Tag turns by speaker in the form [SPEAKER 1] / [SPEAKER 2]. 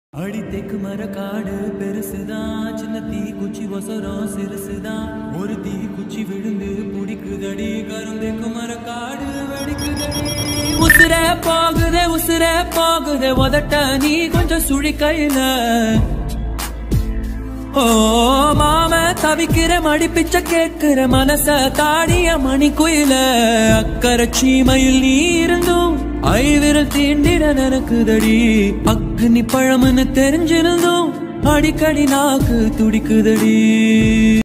[SPEAKER 1] அடித்தேக்கு மர காடு பெருசுதான் சின்ன தீ குச்சி ஒசரம் சிறுசுதான் ஒரு தீ குச்சி விழுந்து புடிக்குதடி கருந்தேக்கு மர காடு வெடிக்குதடி உசுர போகுதே உசுர போகுதே உதட்ட நீ கொஞ்சம் சுழி கையில ஓ மாம தவிக்கிற மடி பிச்சை கேட்கிற மனச தாடிய மணி குயில அக்கறை சீமையில் நீ இருந்தும் ஐவிரல் தீண்டிட நடக்குதடி அக்னி பழம்னு தெரிஞ்சிருந்தும் அடிக்கடி நாக்கு துடிக்குதடி